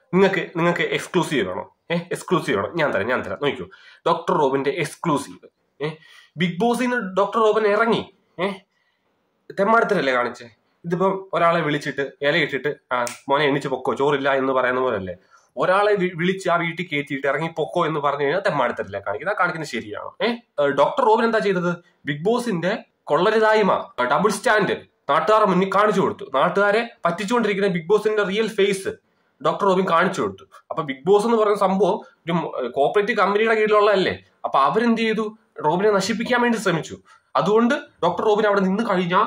നിങ്ങൾക്ക് നിങ്ങൾക്ക് എക്സ്ക്ലൂസീവ് വേണം ഏഹ് എക്സ്ക്ലൂസീവ് വേണം ഞാൻ തരാം ഞാൻ തരാം നോക്കൂ ഡോക്ടർ റോബിന്റെ എക്സ്ക്ലൂസീവ് ഏഹ് ബിഗ് ബോസിൽ നിന്ന് ഡോക്ടർ റോബിൻ ഇറങ്ങി ഏഹ് തെമ്മാടത്തിലല്ലേ കാണിച്ചേ ഇതിപ്പം ഒരാളെ വിളിച്ചിട്ട് ഇലയിട്ടിട്ട് ആ മോനെ എണ്ണിച്ച് പൊക്കോ ചോറില്ല എന്ന് പറയുന്ന പോലല്ലേ ഒരാളെ വി- വിളിച്ച് ആ വീട്ടിൽ കയറ്റിയിട്ട് ഇറങ്ങി പൊക്കോ എന്ന് പറഞ്ഞു കഴിഞ്ഞാൽ തെമ്മാടത്തിലല്ലേ കാണിക്കുന്നത് ആ കാണിക്കുന്നത് ശരിയാണോ ഏഹ് ഡോക്ടർ റോബിൻ എന്താ ചെയ്തത് ബിഗ് ബോസിന്റെ കൊള്ളരുതായ്മ ഡബിൾ സ്റ്റാൻഡ് നാട്ടുകാരുടെ മുന്നിൽ കാണിച്ചു കൊടുത്തു നാട്ടുകാരെ പറ്റിച്ചുകൊണ്ടിരിക്കുന്ന ബിഗ് ബോസിന്റെ റിയൽ ഫേസ് ഡോക്ടർ റോബിൻ കാണിച്ചു കൊടുത്തു അപ്പൊ ബിഗ് ബോസ് എന്ന് പറയുന്ന സംഭവം ഒരു കോപ്പറേറ്റീവ് കമ്പനിയുടെ കീഴിലുള്ളതല്ലേ അപ്പൊ അവരെന്ത് ചെയ്തു റോബിനെ നശിപ്പിക്കാൻ വേണ്ടി ശ്രമിച്ചു അതുകൊണ്ട് ഡോക്ടർ റോബിൻ അവിടെ നിന്ന് കഴിഞ്ഞാൽ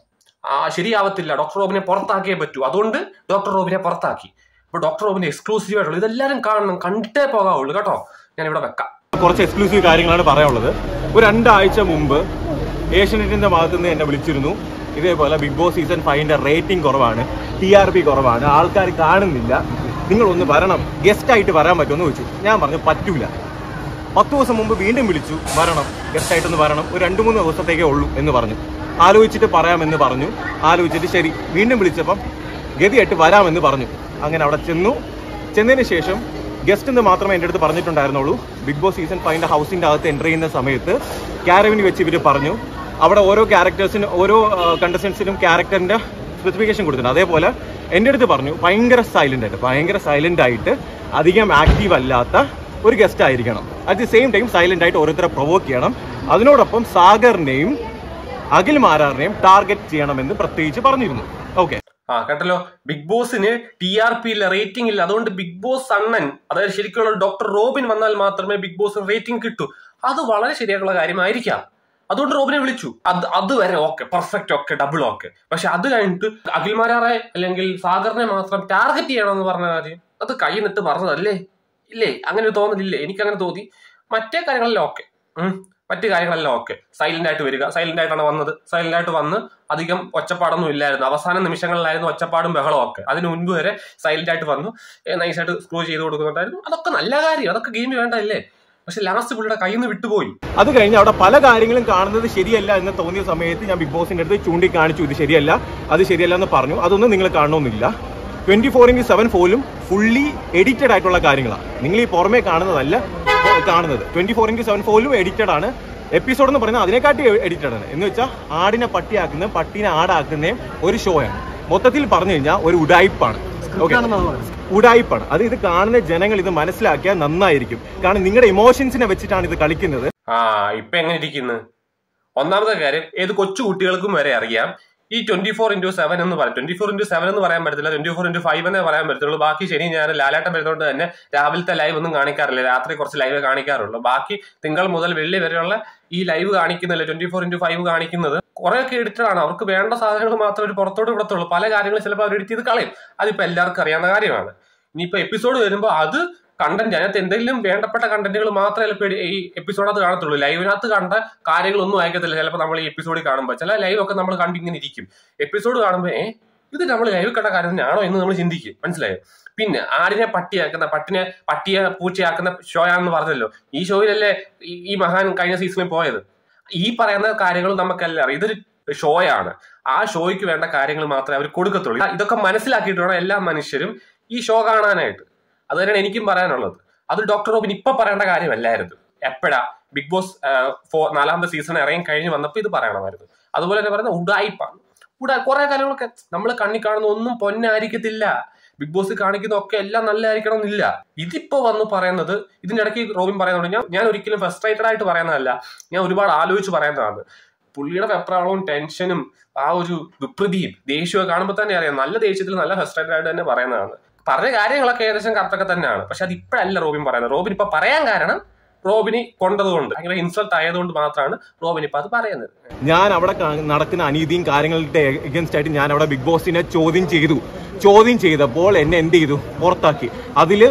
ആ ശരിയാവത്തില്ല ഡോക്ടർ റോബിനെ പുറത്താക്കിയേ പറ്റൂ അതുകൊണ്ട് ഡോക്ടർ റോബിനെ പുറത്താക്കി അപ്പൊ ഡോക്ടർ റോബിന് എക്സ്ക്ലൂസീവ് ആയിട്ടുള്ളൂ ഇതെല്ലാരും കാണണം കണ്ടിട്ടേ പോകാവുള്ളൂ കേട്ടോ ഞാൻ ഇവിടെ വെക്കാം കുറച്ച് എക്സ്ക്ലൂസീവ് കാര്യങ്ങളാണ് പറയാനുള്ളത് ഒരു രണ്ടാഴ്ച മുമ്പ് ഏഷ്യനെറ്റിന്റെ ഭാഗത്തു നിന്ന് എന്നെ വിളിച്ചിരുന്നു ഇതേപോലെ ബിഗ് ബോസ് സീസൺ ഫൈവിന്റെ റേറ്റിംഗ് കുറവാണ് ടി ആർ പി കുറവാണ് ആൾക്കാർ കാണുന്നില്ല നിങ്ങൾ ഒന്ന് വരണം ഗസ്റ്റ് ആയിട്ട് വരാൻ പറ്റുമെന്ന് ചോദിച്ചു ഞാൻ പറഞ്ഞു പറ്റൂല പത്ത് ദിവസം മുമ്പ് വീണ്ടും വിളിച്ചു വരണം ഗസ്റ്റ് ആയിട്ടൊന്ന് വരണം ഒരു രണ്ട് മൂന്ന് ദിവസത്തേക്കേ ഉള്ളൂ എന്ന് പറഞ്ഞു ആലോചിച്ചിട്ട് പറയാമെന്ന് പറഞ്ഞു ആലോചിച്ചിട്ട് ശരി വീണ്ടും വിളിച്ചപ്പം ഗതിയായിട്ട് വരാമെന്ന് പറഞ്ഞു അങ്ങനെ അവിടെ ചെന്നു ചെന്നതിന് ശേഷം ഗസ്റ്റ് എന്ന് മാത്രമേ എൻ്റെ അടുത്ത് പറഞ്ഞിട്ടുണ്ടായിരുന്നുള്ളൂ ബിഗ് ബോസ് സീസൺ ഫൈവിൻ്റെ ഹൗസിൻ്റെ അകത്ത് എൻ്റർ ചെയ്യുന്ന സമയത്ത് ക്യാരവിന് വെച്ച് ഇവർ പറഞ്ഞു അവിടെ ഓരോ ക്യാരക്ടേഴ്സിനും ഓരോ കണ്ടസ്റ്റൻസിനും ക്യാരക്ടറിൻ്റെ സ്പെസിഫിക്കേഷൻ കൊടുത്തിട്ടുണ്ട് അതേപോലെ എൻ്റെ അടുത്ത് പറഞ്ഞു ഭയങ്കര സൈലന്റ് ആയിട്ട് ഭയങ്കര സൈലന്റ് ആയിട്ട് അധികം ആക്റ്റീവ് അല്ലാത്ത ഒരു ഗസ്റ്റ് ആയിരിക്കണം at the same time silent ആയിട്ട് ഓരോരുത്തരെ പ്രൊവോക്ക് ചെയ്യണം അതിനോടൊപ്പം സാഗറിനെയും അഖിൽ മാരാറിനെയും ടാർഗറ്റ് ചെയ്യണമെന്ന് പ്രത്യേകിച്ച് പറഞ്ഞിരുന്നു ഓക്കെ ആ കേട്ടല്ലോ ബിഗ് ബോസിന് ടി ആർ പി ഇല്ല റേറ്റിംഗ് ഇല്ല അതുകൊണ്ട് ബിഗ് ബോസ് അണ്ണൻ അതായത് ശരിക്കുള്ള ഡോക്ടർ റോബിൻ വന്നാൽ മാത്രമേ ബിഗ് ബോസിന് റേറ്റിംഗ് കിട്ടൂ അത് വളരെ ശരിയായിട്ടുള്ള കാര്യമായിരിക്കാം അതുകൊണ്ട് റോബിനെ വിളിച്ചു അത് അതുവരെ okay perfect okay double okay പക്ഷെ അത് കഴിഞ്ഞിട്ട് അഖിൽമാരാറെ അല്ലെങ്കിൽ സാഗറിനെ മാത്രം ടാർഗറ്റ് ചെയ്യണമെന്ന് പറഞ്ഞ കാര്യം അത് കൈ നിട്ട് പറഞ്ഞതല്ലേ ഇല്ലേ അങ്ങനെ ഒരു തോന്നലില്ലേ എനിക്ക് അങ്ങനെ തോന്നി മറ്റേ കാര്യങ്ങളെല്ലാം ഓക്കെ മറ്റു കാര്യങ്ങളെല്ലാം ഓക്കെ സൈലന്റ് ആയിട്ട് വരിക സൈലന്റ് ആയിട്ടാണ് വന്നത് സൈലന്റ് ആയിട്ട് വന്ന് അധികം ഒച്ചപ്പാടൊന്നും ഇല്ലായിരുന്നു അവസാന നിമിഷങ്ങളിലായിരുന്നു ഒച്ചപ്പാടും ബഹളവും ഒക്കെ അതിന് മുൻപ് വരെ സൈലന്റ് ആയിട്ട് വന്നു നൈസായിട്ട് സ്ക്രൂ ചെയ്ത് കൊടുക്കുന്നുണ്ടായിരുന്നു അതൊക്കെ നല്ല കാര്യം അതൊക്കെ ഗെയിമിൽ വേണ്ടല്ലേ പക്ഷെ ലാസ്റ്റ് പുള്ളിയുടെ കയ്യിൽ നിന്ന് വിട്ടുപോയി അത് കഴിഞ്ഞ് അവിടെ പല കാര്യങ്ങളും കാണുന്നത് ശരിയല്ല എന്ന് തോന്നിയ സമയത്ത് ഞാൻ ബിഗ് ബോസിന്റെ അടുത്ത് ചൂണ്ടിക്കാണിച്ചു ഇത് ശരിയല്ല അത് ശരിയല്ല എന്ന് പറഞ്ഞു അതൊന്നും നിങ്ങൾ കാണണമെന്നില്ല ട്വന്റി ഫോർ ഇൻറ്റു സെവൻ പോലും ഫുള്ളി എഡിറ്റഡ് ആയിട്ടുള്ള കാര്യങ്ങളാണ് നിങ്ങൾ ഈ പുറമേ കാണുന്നതല്ല ഇപ്പൊ കാണുന്നത് ട്വന്റി ഫോർ ഇൻറ്റു സെവൻ പോലും എഡിറ്റഡ് ആണ് എപ്പിസോഡ് എന്ന് പറയുന്നത് അതിനെക്കാട്ടി എഡിറ്റഡ് ആണ് എന്ന് വെച്ചാൽ ആടിനെ പട്ടിയാക്കുന്ന പട്ടീനെ ആടാക്കുന്ന ഒരു ഷോ ആണ് മൊത്തത്തിൽ പറഞ്ഞു കഴിഞ്ഞാൽ ഒരു ഉടായിപ്പാണ് ഓക്കെ ഉടായിപ്പാണ് അത് ഇത് കാണുന്ന ജനങ്ങൾ ഇത് മനസ്സിലാക്കിയാൽ നന്നായിരിക്കും കാരണം നിങ്ങളുടെ ഇമോഷൻസിനെ വെച്ചിട്ടാണ് ഇത് കളിക്കുന്നത് ആ ഇപ്പൊ എങ്ങനെ ഇരിക്കുന്നു ഒന്നാമത്തെ കാര്യം ഏത് കൊച്ചു കുട്ടികൾക്കും വരെ അറിയാം ഈ ട്വന്റി ഫോർ ഇന്റു സെവൻ എന്ന് പറയും ട്വന്റി ഫോർ ഇന്റു സെവൻ എന്ന് പറയാൻ പറ്റത്തില്ല ട്വന്റി ഫോർ ഇന്റു ഫൈവ് എന്നേ പറയാൻ പറ്റത്തുള്ളൂ ബാക്കി ശനി ഞാൻ ലാലാട്ടം വരുന്നതുകൊണ്ട് തന്നെ രാവിലത്തെ ലൈവ് ഒന്നും കാണിക്കാറില്ല രാത്രി കുറച്ച് ലൈവ് കാണിക്കാറുള്ളൂ ബാക്കി തിങ്കൾ മുതൽ വെള്ളി വരെയുള്ള ഈ ലൈവ് കാണിക്കുന്നില്ല ട്വന്റി ഫോർ ഇന്റു ഫൈവ് കാണിക്കുന്നത് കുറെയൊക്കെ എഡിറ്റഡ് ആണ് അവർക്ക് വേണ്ട സാധനങ്ങൾ മാത്രമേ ഒരു പുറത്തോട്ട് വിടത്തുള്ളൂ പല കാര്യങ്ങളും ചിലപ്പോൾ അവർ എഡിറ്റ് ചെയ്ത് കളയും അതിപ്പോ എല്ലാവർക്കും അറിയാവുന്ന കാര്യമാണ് ഇനിയിപ്പോ എപ്പിസോഡ് വരുമ്പോൾ അത് കണ്ടന്റ് അതിനകത്ത് എന്തെങ്കിലും വേണ്ടപ്പെട്ട കണ്ടന്റുകൾ മാത്രമേ ചിലപ്പോൾ ഈ എപ്പിസോഡകത്ത് കാണത്തുള്ളൂ ലൈവിനകത്ത് കണ്ട കാര്യങ്ങളൊന്നും അയക്കത്തില്ല ചിലപ്പോൾ നമ്മൾ ഈ എപ്പിസോഡിൽ കാണുമ്പോൾ ചില ലൈവ് ഒക്കെ നമ്മൾ കണ്ടിങ്ങനെ ഇരിക്കും എപ്പിസോഡ് കാണുമ്പോൾ ഏ ഇത് നമ്മൾ ലൈവ് കണ്ട കാര്യം തന്നെയാണോ എന്ന് നമ്മൾ ചിന്തിക്കും മനസ്സിലായോ പിന്നെ ആടിനെ പട്ടിയാക്കുന്ന പട്ടിനെ പട്ടിയെ പൂച്ചയാക്കുന്ന ഷോ ആണെന്ന് പറഞ്ഞല്ലോ ഈ ഷോയിലല്ലേ ഈ- ഈ മഹാൻ കഴിഞ്ഞ സീസണിൽ പോയത് ഈ പറയുന്ന കാര്യങ്ങൾ നമുക്കെല്ലാം അറിയാം ഇതൊരു ഷോയാണ് ആ ഷോയ്ക്ക് വേണ്ട കാര്യങ്ങൾ മാത്രമേ അവർ കൊടുക്കത്തുള്ളൂ ഇതൊക്കെ മനസ്സിലാക്കിയിട്ട് വേണം എല്ലാ മനുഷ്യരും ഈ ഷോ കാണാനായിട്ട് അത് തന്നെയാണ് എനിക്കും പറയാനുള്ളത് അത് ഡോക്ടർ റോബിൻ ഇപ്പൊ പറയേണ്ട കാര്യമല്ലായിരുന്നു എപ്പോഴാ ബിഗ് ബോസ് ഫോർ നാലാമത്തെ സീസൺ ഇറങ്ങി കഴിഞ്ഞ് വന്നപ്പോൾ ഇത് പറയണമായിരുന്നു അതുപോലെ തന്നെ പറയുന്ന ഉടായിപ്പാണ് ഉടാ കുറെ കാര്യങ്ങളൊക്കെ നമ്മൾ കണ്ണി കാണുന്ന ഒന്നും പൊന്നായിരിക്കത്തില്ല ബിഗ് ബോസ് കാണിക്കുന്ന ഒക്കെ എല്ലാം നല്ലതായിരിക്കണം എന്നില്ല ഇതിപ്പോ വന്ന് പറയുന്നത് ഇതിന്റെ ഇടയ്ക്ക് റോബിൻ പറയുന്നുണ്ട് ഞാൻ ഞാൻ ഒരിക്കലും ഫ്രസ്ട്രേറ്റഡ് ആയിട്ട് പറയുന്നതല്ല ഞാൻ ഒരുപാട് ആലോചിച്ച് പറയുന്നതാണ് പുള്ളിയുടെ വെപ്രാളവും ടെൻഷനും ആ ഒരു വിപ്രതിയും ദേഷ്യവും കാണുമ്പോൾ തന്നെ അറിയാം നല്ല ദേഷ്യത്തിൽ നല്ല ഫ്രസ്ട്രേറ്റഡ് ആയിട്ട് തന്നെ പറയുന്നതാണ് പറഞ്ഞ കാര്യങ്ങളൊക്കെ ഏകദേശം കറക്റ്റൊക്കെ തന്നെയാണ് പക്ഷെ അത് ഇപ്പോഴല്ല റോബിൻ പറയുന്നത് റോബിൻ ഇപ്പൊ പറയാൻ കാരണം റോബിനി കൊണ്ടതുകൊണ്ട് ഭയങ്കര ഇൻസൾട്ട് ആയതുകൊണ്ട് മാത്രമാണ് റോബിൻ ഇപ്പൊ അത് പറയുന്നത് ഞാൻ അവിടെ കാ- നടക്കുന്ന അനീതിയും കാര്യങ്ങളുടെ എഗൻസ്റ്റ് ആയിട്ട് ഞാൻ അവിടെ ബിഗ് ബോസിനെ ചോദ്യം ചെയ്തു ചോദ്യം ചെയ്തപ്പോൾ എന്നെ എന്ത് ചെയ്തു പുറത്താക്കി അതിൽ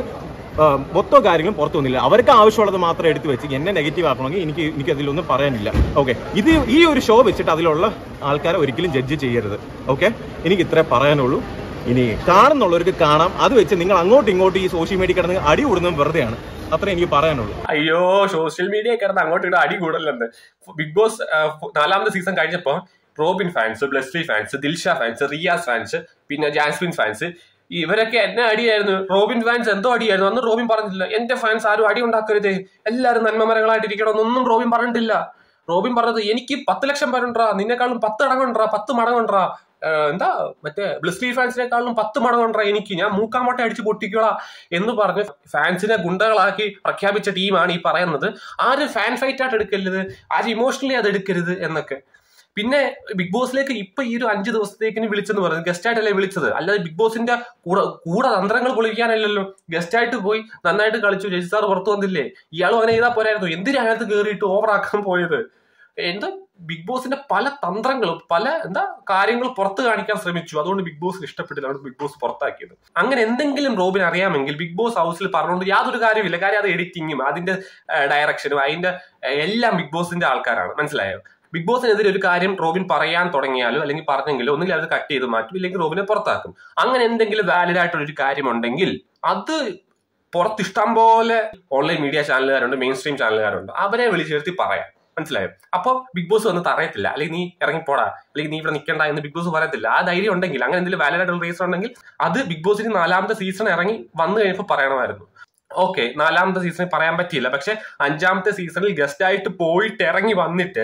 മൊത്തം കാര്യങ്ങളും പുറത്തു വന്നില്ല അവർക്ക് ആവശ്യമുള്ളത് മാത്രം എടുത്തു വെച്ച് എന്നെ നെഗറ്റീവ് ആക്കണമെങ്കിൽ എനിക്ക് എനിക്ക് അതിലൊന്നും പറയാനില്ല ഓക്കെ ഇത് ഈ ഒരു ഷോ വെച്ചിട്ട് അതിലുള്ള ആൾക്കാരെ ഒരിക്കലും ജഡ്ജ് ചെയ്യരുത് ഓക്കെ എനിക്ക് ഇത്രേ പറയാനുള്ളൂ ഇനി കാണുന്നുള്ളവർക്ക് കാണാം അത് വെച്ച് നിങ്ങൾ അങ്ങോട്ടും ഇങ്ങോട്ടും ഈ സോഷ്യൽ മീഡിയ കിടന്ന് അടി കൂടുന്നതും വെറുതെയാണ് അത്രേ എനിക്ക് പറയാനുള്ളൂ അയ്യോ സോഷ്യൽ മീഡിയ കിടന്ന് അങ്ങോട്ട് ഇങ്ങോട്ട് അടി കൂടല്ലെന്ന് ബിഗ് ബോസ് ആ, നാലാമത്തെ സീസൺ കഴിഞ്ഞപ്പോ Robin fans Blesslee fans Dilsha fans Riyas fans പിന്നെ ജാസ്മിൻ ഫാൻസ് ഇവരൊക്കെ എന്നെ അടിയായിരുന്നു റോബിൻ ഫാൻസ് എന്തോ അടിയായിരുന്നു അന്ന് റോബിൻ പറഞ്ഞില്ല എന്റെ ഫാൻസ് ആരും അടി ഉണ്ടാക്കരുതേ എല്ലാവരും നന്മമരങ്ങളായിട്ടിരിക്കണം എന്നൊന്നും റോബിൻ പറഞ്ഞിട്ടില്ല റോബിൻ പറഞ്ഞത് എനിക്ക് പത്ത് ലക്ഷം പേരുണ്ടാ നിന്നെക്കാളും പത്ത് അടങ്ങുണ്ടാ പത്ത് മടങ്ങുണ്ടാ എന്താ മറ്റേ ബ്ലിസ്ലി ഫാൻസിനെക്കാളും പത്ത് മടങ്ങുണ്ടാ എനിക്ക് ഞാൻ മൂക്കാമട്ട അടിച്ച് പൊട്ടിക്കോളാ എന്ന് പറഞ്ഞ് ഫാൻസിനെ ഗുണ്ടകളാക്കി പ്രഖ്യാപിച്ച ടീമാണ് ഈ പറയുന്നത് ആര് ഫാൻ ഫൈറ്റ് ആയിട്ട് എടുക്കരുത് ആര് ഇമോഷണലി അത് എടുക്കരുത് എന്നൊക്കെ പിന്നെ ബിഗ് ബോസിലേക്ക് ഇപ്പൊ ഈ ഒരു അഞ്ച് ദിവസത്തേക്കിന് വിളിച്ചെന്ന് പറഞ്ഞു ഗസ്റ്റ് ആയിട്ടല്ലേ വിളിച്ചത് അല്ലാതെ ബിഗ് ബോസിന്റെ കൂടെ കൂടെ തന്ത്രങ്ങൾ പൊളിക്കാനല്ലല്ലോ ഗസ്റ്റ് ആയിട്ട് പോയി നന്നായിട്ട് കളിച്ചു ജയിച്ചു സാർ പുറത്തു വന്നില്ലേ ഇയാളും അങ്ങനെ ചെയ്താൽ പോരായിരുന്നു എന്തിനാ അതിനകത്ത് കയറിയിട്ട് ഓവറാക്കാൻ പോയത് എന്താ ബിഗ് ബോസിന്റെ പല തന്ത്രങ്ങളും പല എന്താ കാര്യങ്ങൾ പുറത്ത് കാണിക്കാൻ ശ്രമിച്ചു അതുകൊണ്ട് ബിഗ് ബോസിന് ഇഷ്ടപ്പെട്ടില്ല അതുകൊണ്ട് ബിഗ് ബോസ് പുറത്താക്കിയത് അങ്ങനെ എന്തെങ്കിലും റോബിന് അറിയാമെങ്കിൽ ബിഗ് ബോസ് ഹൗസിൽ പറഞ്ഞുകൊണ്ട് യാതൊരു കാര്യമില്ല കാര്യം അത് എഡിറ്റിങ്ങും അതിന്റെ ഡയറക്ഷനും അതിന്റെ ഏഹ്, എല്ലാം ബിഗ് ബോസിന്റെ ആൾക്കാരാണ് മനസ്സിലായോ ബിഗ് ബോസിനെതിരെ ഒരു കാര്യം റോബിൻ പറയാൻ തുടങ്ങിയാലോ അല്ലെങ്കിൽ പറഞ്ഞെങ്കിലോ ഒന്നുകിൽ അത് കട്ട് ചെയ്ത് മാറ്റും ഇല്ലെങ്കിൽ റോബിനെ പുറത്താക്കും അങ്ങനെ എന്തെങ്കിലും വാലിഡ് ആയിട്ടുള്ള ഒരു കാര്യമുണ്ടെങ്കിൽ അത് പുറത്ത് ഇഷ്ടം പോലെ ഓൺലൈൻ മീഡിയ ചാനലുകാരുണ്ട് മെയിൻ സ്ട്രീം ചാനലുകാരുണ്ട് അവരെ വിളിച്ചു നിർത്തി പറയാം മനസ്സിലായോ അപ്പോൾ ബിഗ് ബോസ് വന്ന് തറയത്തില്ല അല്ലെങ്കിൽ നീ ഇറങ്ങിപ്പോടാ അല്ലെങ്കിൽ നീ ഇവിടെ നിൽക്കണ്ട എന്ന് ബിഗ് ബോസ് പറയത്തില്ല ആ ധൈര്യം ഉണ്ടെങ്കിൽ അങ്ങനെ എന്തെങ്കിലും വാലിഡ് ആയിട്ടുള്ള റീസൺ ഉണ്ടെങ്കിൽ അത് ബിഗ് ബോസിന് നാലാമത്തെ സീസൺ ഇറങ്ങി വന്നു കഴിഞ്ഞപ്പോൾ പറയണമായിരുന്നു ഓക്കെ നാലാമത്തെ സീസണിൽ പറയാൻ പറ്റിയില്ല പക്ഷെ അഞ്ചാമത്തെ സീസണിൽ ഗസ്റ്റ് ആയിട്ട് പോയിട്ട് ഇറങ്ങി വന്നിട്ട്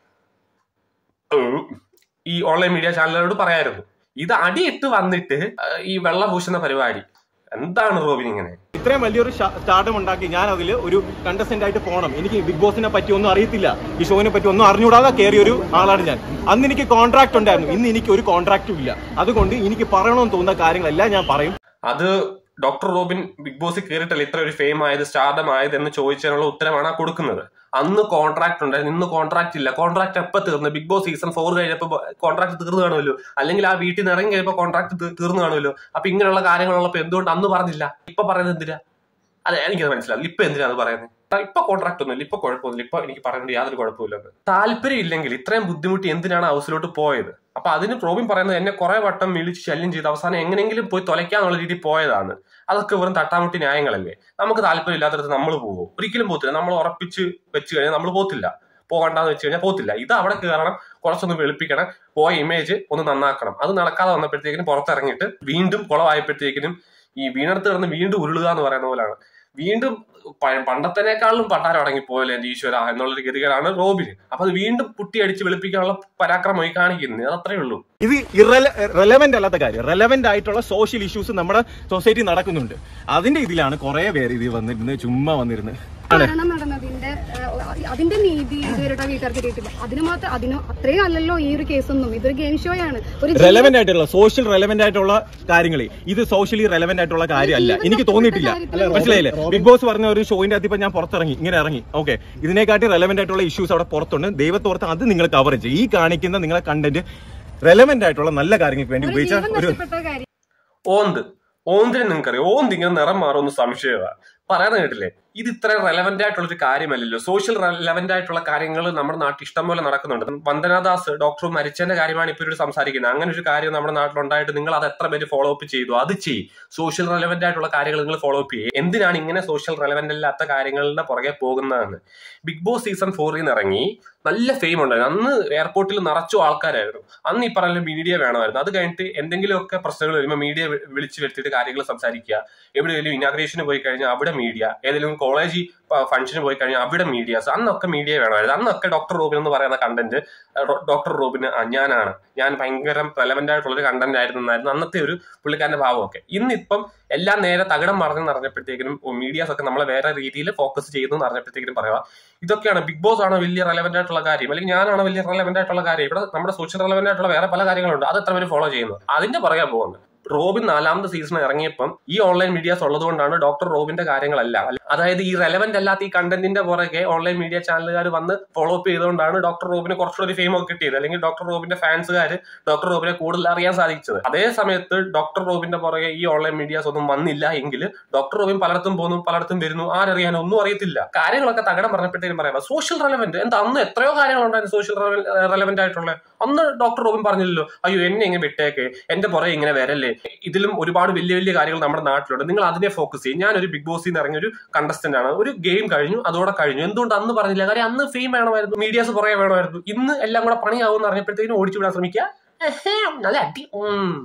ഏഹ്, ഈ ഓൺലൈൻ മീഡിയ ചാനലുകളോട് പറയായിരുന്നു ഇത് അടിയിട്ട് വന്നിട്ട് ഏഹ്, ഈ വെള്ള പൂശുന്ന പരിപാടി എന്താണ് റോബിൻ ഇങ്ങനെ ഇത്രയും വലിയൊരു സ്റ്റാർഡം ഉണ്ടാക്കി ഞാൻ അതിൽ ഒരു കണ്ടസ്റ്റന്റ് ആയിട്ട് പോകണം എനിക്ക് ബിഗ് ബോസിനെ പറ്റി ഒന്നും അറിയത്തില്ല ഈ ഷോനെ പറ്റി ഒന്നും അറിഞ്ഞുകൂടാതെ കയറിയ ഒരു ആളാണ് ഞാൻ അന്ന് എനിക്ക് കോൺട്രാക്ട് ഉണ്ടായിരുന്നു ഇന്ന് എനിക്ക് ഒരു കോൺട്രാക്റ്റും ഇല്ല അതുകൊണ്ട് എനിക്ക് പറയണമെന്ന് തോന്നുന്ന കാര്യങ്ങളെല്ലാം ഞാൻ പറയും അത് ഡോക്ടർ റോബിൻ ബിഗ് ബോസിൽ കയറിയിട്ടല്ല ഇത്ര ഒരു ഫെയിം ആയത് സ്റ്റാർഡം ആയത് എന്ന് ചോദിച്ചതിനുള്ള ഉത്തരമാണ് ആ കൊടുക്കുന്നത് അന്ന് കോൺട്രാക്ട് ഉണ്ടായിരുന്നു ഇന്ന് കോൺട്രാക്ട് ഇല്ല കോൺട്രാക്ട് എപ്പോ തീർന്നു ബിഗ് ബോസ് സീസൺ ഫോർ കഴിഞ്ഞപ്പോൾ കോൺട്രാക്ട് തീർന്നു കാണുമല്ലോ അല്ലെങ്കിൽ ആ വീട്ടിൽ നിന്ന് ഇറങ്ങി കഴിയുമ്പോൾ കോൺട്രാക്ട് തീർന്നു കാണുമല്ലോ അപ്പൊ ഇങ്ങനെയുള്ള കാര്യങ്ങളുള്ളപ്പോ എന്തുകൊണ്ട് അന്ന് പറഞ്ഞില്ല ഇപ്പൊ പറയുന്നത് എന്തിനാ അതെ എനിക്കത് മനസ്സിലാവില്ല ഇപ്പൊ എന്തിനാ അത് പറയുന്നത് ഇപ്പൊ കോൺട്രാക്ട് ഒന്നുമില്ല ഇപ്പൊ കുഴപ്പമൊന്നുമില്ല ഇപ്പൊ എനിക്ക് പറയേണ്ട യാതൊരു കുഴപ്പമില്ലെന്ന് താല്പര്യം ഇല്ലെങ്കിൽ ഇത്രയും ബുദ്ധിമുട്ടി എന്തിനാണ് ഹൗസിലോട്ട് പോയത് അപ്പൊ അതിന് പ്രോബിൻ പറയുന്നത് എന്നെ കുറെ വട്ടം വിളിച്ച് ശല്യം ചെയ്ത് അവസാനം എങ്ങനെയെങ്കിലും പോയി തൊലയ്ക്കാന്നുള്ള രീതിയിൽ പോയതാണ് അതൊക്കെ വെറും തട്ടാമുട്ടി ന്യായങ്ങളല്ലേ നമുക്ക് താല്പര്യം ഇല്ലാത്തടത്ത് നമ്മൾ പോകും ഒരിക്കലും പോകത്തില്ല നമ്മൾ ഉറപ്പിച്ച് വെച്ച് കഴിഞ്ഞാൽ നമ്മൾ പോത്തില്ല പോകണ്ടെന്ന് വെച്ച് കഴിഞ്ഞാൽ പോത്തില്ല ഇത് അവിടെ കയറണം കുറച്ചൊന്ന് വെളുപ്പിക്കണം പോയ ഇമേജ് ഒന്ന് നന്നാക്കണം അത് നടക്കാതെ വന്നപ്പോഴത്തേക്കിനും പുറത്തിറങ്ങിയിട്ട് വീണ്ടും കുളമായപ്പോഴത്തേക്കിനും ഈ വീണെടുത്ത് കിടന്ന് വീണ്ടും ഉരുളുക എന്ന് പറയുന്ന പോലാണ് വീണ്ടും പ- പണ്ടത്തേക്കാളും പണ്ടാരം അടങ്ങിപ്പോയല്ലേ എന്റെ ഈശ്വര എന്നുള്ളൊരു ഗതികേടാണ് റോബിന് അപ്പൊ അത് വീണ്ടും പുട്ടി അടിച്ച് വെളുപ്പിക്കാനുള്ള പരാക്രമമായി കാണിക്കുന്നത് അത് അത്രേ ഉള്ളൂ ഇത് റെലവെന്റ് അല്ലാത്ത കാര്യം റെലവെന്റ് ആയിട്ടുള്ള സോഷ്യൽ ഇഷ്യൂസ് നമ്മുടെ സൊസൈറ്റി നടക്കുന്നുണ്ട് അതിന്റെ ഇതിലാണ് കുറെ പേര് ഇത് വന്നിരുന്ന് ചുമ്മാ വന്നിരുന്ന് മരണം നടന്നതിന്റെ ഏഹ്, അതിന്റെ നീതി ഇതുവരെ വീട്ടുകാർക്ക് കിട്ടിയിട്ടില്ല അതിന് മാത്രം അതിന് അത്രയും അല്ലല്ലോ ഈ ഒരു കേസൊന്നും ഇതൊരു ഗെയിം ഷോ ആണ് ഒരു ജീവൻ- റെലവെന്റ് ആയിട്ടുള്ള സോഷ്യൽ റെലവെന്റ് ആയിട്ടുള്ള കാര്യങ്ങളെ ഇത് സോഷ്യലി റെലവെന്റ് ആയിട്ടുള്ള കാര്യമല്ല എനിക്ക് തോന്നിയിട്ടില്ല മനസ്സിലായില്ലേ ബിഗ് ബോസ് പറഞ്ഞ ഒരു ഷോയിന്റെ അകത്ത് ഇപ്പൊ ഞാൻ പുറത്തിറങ്ങി ഇങ്ങനെ ഇറങ്ങി ഓക്കെ ഇതിനെക്കാട്ടി റെലവെന്റ് ആയിട്ടുള്ള ഇഷ്യൂസ് അവിടെ പുറത്തുണ്ട് ദൈവത്തോർത്ത് അത് നിങ്ങൾ കവർ ചെയ്യും ഈ കാണിക്കുന്ന നിങ്ങളെ കണ്ടന്റ് റെലവെന്റ് ആയിട്ടുള്ള നല്ല കാര്യങ്ങൾക്ക് വേണ്ടി ഒരു ഉപയോഗിച്ച ജീവൻ ഒരു നഷ്ടപ്പെട്ട കാര്യം ഓന്ത് ഓന്തിന് നിങ്ങൾക്കറിയാം ഓന്ത് ഇങ്ങനെ നിറം മാറുമെന്ന് സംശയമാണ് പറയാൻ കേട്ടില്ലേ ഇത് ഇത്ര റെലവെന്റ് ആയിട്ടുള്ള ഒരു കാര്യമല്ലല്ലോ സോഷ്യൽ റെലവെന്റ് ആയിട്ടുള്ള കാര്യങ്ങൾ നമ്മുടെ നാട്ടിൽ ഇഷ്ടം പോലെ നടക്കുന്നുണ്ട് വന്ദനാദാസ് ഡോക്ടർ മരിച്ചതിന്റെ കാര്യമാണ് ഇപ്പോൾ ഇവർ സംസാരിക്കുന്നത് അങ്ങനെ ഒരു കാര്യം നമ്മുടെ നാട്ടിലുണ്ടായിട്ട് നിങ്ങൾ അത് എത്ര പേര് ഫോളോ അപ്പ് ചെയ്തു അത് ചെയ്യും സോഷ്യൽ റെലവെന്റ് ആയിട്ടുള്ള കാര്യങ്ങൾ നിങ്ങൾ ഫോളോ അപ്പ് ചെയ്യും എന്തിനാണ് ഇങ്ങനെ സോഷ്യൽ റെലവെന്റ് അല്ലാത്ത കാര്യങ്ങളുടെ പുറകെ പോകുന്നതെന്ന് ബിഗ് ബോസ് സീസൺ ഫോറിൽ നിന്ന് ഇറങ്ങി നല്ല ഫെയിം ഉണ്ടായിരുന്നു അന്ന് എയർപോർട്ടിൽ നിറച്ചു ആൾക്കാരായിരുന്നു അന്ന് ഈ പറഞ്ഞ മീഡിയ വേണമായിരുന്നു അത് കഴിഞ്ഞിട്ട് എന്തെങ്കിലുമൊക്കെ പ്രശ്നങ്ങൾ വരുമ്പോൾ മീഡിയ വിളിച്ചു വരുത്തിയിട്ട് കാര്യങ്ങൾ സംസാരിക്കുക എവിടെയെങ്കിലും ഇനാഗ്രേഷന് പോയി കഴിഞ്ഞാൽ അവിടെ മീഡിയ ഏതെങ്കിലും കോളേജിൽ ഫംഗ്ഷന് പോയി കഴിഞ്ഞാൽ അവിടെ മീഡിയാസ് അന്നൊക്കെ മീഡിയ വേണമായിരുന്നു അന്നൊക്കെ ഡോക്ടർ റോബിൻ എന്ന് പറയുന്ന കണ്ടന്റ് ഡോക്ടർ റോബിന് ആ, ഞാനാണ് ഞാൻ ഭയങ്കര റെലവെന്റ് ആയിട്ടുള്ള ഒരു കണ്ടന്റ് ആയിരുന്നു എന്നായിരുന്നു അന്നത്തെ ഒരു പുള്ളിക്കാരന്റെ ഭാവമൊക്കെ ഇന്നിപ്പം എല്ലാം നേരെ തകിടം മറിഞ്ഞെന്ന് അറിഞ്ഞപ്പോഴത്തേക്കിനും മീഡിയാസ് ഒക്കെ നമ്മളെ വേറെ രീതിയിൽ ഫോക്കസ് ചെയ്യുന്നു എന്ന് അറിഞ്ഞപ്പോഴത്തേക്കിനും പറയാം ഇതൊക്കെയാണ് ബിഗ് ബോസ് ആണോ വലിയ റെലവെന്റ് ആയിട്ടുള്ള കാര്യം അല്ലെങ്കിൽ ഞാനാണോ വലിയ റെലവെന്റ് ആയിട്ടുള്ള കാര്യം ഇവിടെ നമ്മുടെ സോഷ്യൽ റെലവെന്റ് ആയിട്ടുള്ള വേറെ പല കാര്യങ്ങളുണ്ട് അത് എത്ര പേര് ഫോളോ ചെയ്യുന്നു അതിന്റെ പറയാൻ പോകുന്നത് റോബിൻ നാലാമത്തെ സീസൺ ഇറങ്ങിയപ്പം ഈ ഓൺലൈൻ മീഡിയാസ് ഉള്ളതുകൊണ്ടാണ് ഡോക്ടർ റോബിന്റെ കാര്യങ്ങളല്ല അതായത് ഈ റെലവെന്റ് അല്ലാത്ത ഈ കണ്ടന്റിന്റെ പുറകെ ഓൺലൈൻ മീഡിയ ചാനലുകാർ വന്ന് ഫോളോ അപ്പ് ചെയ്തുകൊണ്ടാണ് ഡോക്ടർ റോബിന് കുറച്ചുകൂടി ഒരു ഫെയിം ഒക്കെ കിട്ടിയത് അല്ലെങ്കിൽ ഡോക്ടർ റോബിന്റെ ഫാൻസുകാർ ഡോക്ടർ റോബിനെ കൂടുതൽ അറിയാൻ സാധിച്ചത് അതേ സമയത്ത് ഡോക്ടർ റോബിന്റെ പുറകെ ഈ ഓൺലൈൻ മീഡിയാസ് ഒന്നും വന്നില്ല എങ്കിൽ ഡോക്ടർ റോബിൻ പലയിടത്തും പോകുന്നു പലയിടത്തും വരുന്നു ആരറിയാനോ ഒന്നും അറിയത്തില്ല കാര്യങ്ങളൊക്കെ തകടം പറഞ്ഞപ്പോഴത്തേക്കും പറയാം സോഷ്യൽ റെലവെന്റ് എന്താ അന്ന് എത്രയോ കാര്യങ്ങളുണ്ടായിരുന്നു സോഷ്യൽ റെലവെന്റ് ആയിട്ടുള്ള അന്ന് ഡോക്ടർ റോബിൻ പറഞ്ഞില്ലല്ലോ അയ്യോ എന്നെ ഇങ്ങനെ വിട്ടേക്ക് എന്റെ പുറകെ ഇങ്ങനെ വരല്ലേ ഇതിലും ഒരുപാട് വലിയ വലിയ കാര്യങ്ങൾ നമ്മുടെ നാട്ടിലുണ്ട് നിങ്ങൾ അതിനെ ഫോക്കസ് ചെയ്യും ഞാനൊരു ബിഗ് ബോസിൽ നിന്ന് ഇറങ്ങിയ ഒരു കണ്ടസ്റ്റന്റ് ആണ് ഒരു ഗെയിം കഴിഞ്ഞു അതോടെ കഴിഞ്ഞു എന്തുകൊണ്ട് അന്ന് പറഞ്ഞില്ല കാര്യം അന്ന് ഫെയിം വേണമായിരുന്നു മീഡിയാസ് പുറകെ വേണമായിരുന്നു ഇന്ന് എല്ലാം കൂടെ പണിയാവും എന്ന് അറിഞ്ഞപ്പോഴത്തേക്കും ഓടിച്ചു വിടാൻ ശ്രമിക്കുക എഹേ, നല്ല അടി ഉം.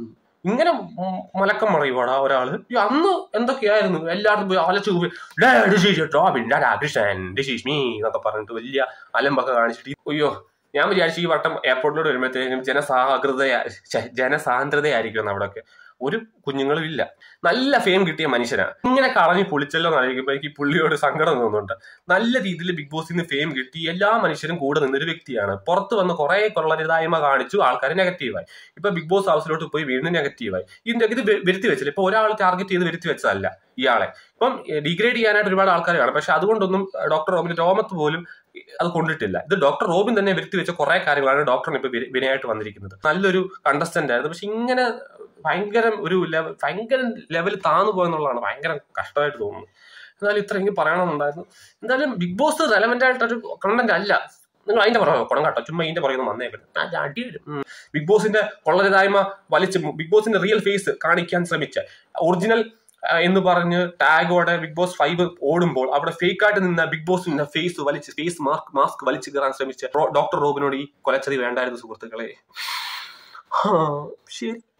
ഇങ്ങനെ ഉം മലക്കം മറിയുവാടാ ഒരാള് ഈ അന്ന് എന്തൊക്കെയായിരുന്നു എല്ലായിടത്തും പോയി അലച്ചു പോയി "ഡേ, this is your Robin, ഡാ, ഡാ, കൃഷ്ണൻ, this is me" എന്നൊക്കെ പറഞ്ഞിട്ട് വലിയ അലമ്പൊക്കെ കാണിച്ചിട്ട് ഈ- അയ്യോ ഞാൻ വിചാരിച്ചു ഈ വട്ടം എയർപോർട്ടിലോട്ട് വരുമ്പോഴത്തേക്കും ജനസാഹൃദയ ഛെ, ജനസാന്ദ്രതയായിരിക്കും അവിടെയൊക്കെ ഒരു കുഞ്ഞുങ്ങളും ഇല്ല നല്ല ഫെയിം കിട്ടിയ മനുഷ്യനാണ് ഇങ്ങനെ കളഞ്ഞ് പൊളിച്ചല്ലോ എന്നായിരിക്കുമ്പോൾ എനിക്ക് ഈ പുള്ളിയോട് സങ്കടം തോന്നുന്നുണ്ട് നല്ല രീതിയിൽ ബിഗ് ബോസിൽ നിന്ന് ഫെയിം കിട്ടി എല്ലാ മനുഷ്യരും കൂടെ നിന്നൊരു വ്യക്തിയാണ് പുറത്ത് വന്ന് കുറെ കൊള്ളരുതായ്മ കാണിച്ചു ആൾക്കാർ നെഗറ്റീവായി ഇപ്പൊ ബിഗ് ബോസ് ഹൗസിലോട്ട് പോയി വീണ്ടും നെഗറ്റീവായി ഇതിന്റെ ഇത് വെ- വരുത്തി വെച്ചില്ല ഇപ്പൊ ഒരാൾ ടാർഗറ്റ് ചെയ്ത് വരുത്തി വെച്ചതല്ല ഇയാളെ ഇപ്പം ഡിഗ്രേഡ് ചെയ്യാനായിട്ട് ഒരുപാട് ആൾക്കാർ കാണും പക്ഷെ അതുകൊണ്ടൊന്നും ഡോക്ടർ റോബിന്റെ രോമത്ത് പോലും അത് കൊണ്ടിട്ടില്ല ഇത് ഡോക്ടർ റോബിൻ തന്നെ വരുത്തി വെച്ച കുറെ കാര്യങ്ങളാണ് ഡോക്ടറിന് ഇപ്പൊ വിന- വിനയായിട്ട് വന്നിരിക്കുന്നത് നല്ലൊരു കണ്ടസ്റ്റന്റ് ആയിരുന്നു പക്ഷെ ഇങ്ങനെ ഭയങ്കര ഒരു ലെവൽ ഭയങ്കര ലെവൽ താന്നു പോയെന്നുള്ളതാണ് ഭയങ്കര കഷ്ടമായിട്ട് തോന്നുന്നു എന്നാലും ഇത്രയെങ്കിലും പറയണമെന്നുണ്ടായിരുന്നു എന്തായാലും ബിഗ് ബോസ് റെലവെന്റ് ആയിട്ടൊരു കണ്ടന്റ് അല്ല നിങ്ങൾ അതിന്റെ പുറകെ കുണം കേട്ടോ ചുമ്മാ ഇതിന്റെ പുറകെ വന്നേ പറ്റും അടി വരും ഉം. ബിഗ് ബോസിന്റെ കൊള്ളരുതായ്മ വലിച്ച് ബിഗ് ബോസിന്റെ റിയൽ ഫേസ് കാണിക്കാൻ ശ്രമിച്ച ഒറിജിനൽ എന്ന് പറഞ്ഞ് ടാഗോടെ ബിഗ് ബോസ് ഫൈവ് ഓടുമ്പോൾ അവിടെ ഫേക്ക് ആയിട്ട് നിന്ന ബിഗ് ബോസിന്റെ ഫേസ് വലിച്ച് ഫേസ് മാസ്ക് മാസ്ക് വലിച്ചു കയറാൻ ശ്രമിച്ച റോ- ഡോക്ടർ റോബിനോട് ഈ കൊലച്ചതി വേണ്ടായിരുന്നു സുഹൃത്തുക്കളെ ഹാ, ശരി